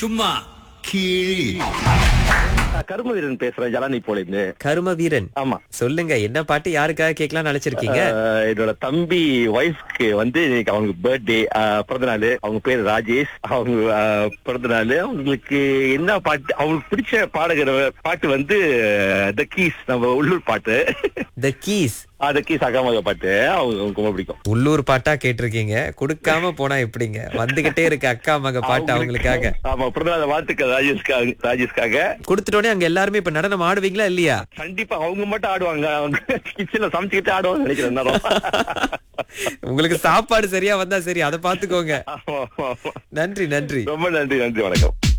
சும்மா கீழ் நான் கரும வீரன் பேசுறேன் ஜலானி போல இருந்து கரும வீரன் ஆமா சொல்லுங்க என்ன பாட்டு யாருக்காக கேட்கலாம் நினைச்சிருக்கீங்க ஆஹ் என்னோட தம்பி ஒய்ஃப்க்கு வந்து இன்னைக்கு அவங்களுக்கு பர்த்டே பிறந்த நாள் அவங்க பேர் ராஜேஷ் அவங்க ஆஹ், பிறந்த நாள் அவங்களுக்கு என்ன பாட்டு அவங்களுக்கு பிடிச்ச பாடகர் பாட்டு வந்து த கீஸ் நம்ம உள்ளூர் பாட்டு த கீஸ் த கீஸ் அகாமக பாட்டு அவங்க அவங்களுக்கு ரொம்ப பிடிக்கும் உள்ளூர் பாட்டா கேட்டிருக்கீங்க கொடுக்காம போனா எப்படிங்க வந்துகிட்டே இருக்கு அக்கா மக பாட்டு அவங்களுக்காக ஆமா பிறந்த நாள் வாழ்த்துக்கள் ராஜேஷ்காக ராஜேஷ்காக கொடுத்துட்டோனே அங்க எல்லாருமே இப்ப நடனம் ஆடுவீங்களா இல்லையா கண்டிப்பா அவங்க மட்டும் ஆடுவாங்க அவங்க கிச்சன்ல சமைச்சுக்கிட்டு ஆடுவாங்க நினைக்கிறேன் நேரம். உங்களுக்கு சாப்பாடு சரியா வந்தா சரி அதை பாத்துக்கோங்க ஆமா, ஆமா, ஆமா. நன்றி நன்றி ரொம்ப நன்றி நன்றி வணக்கம்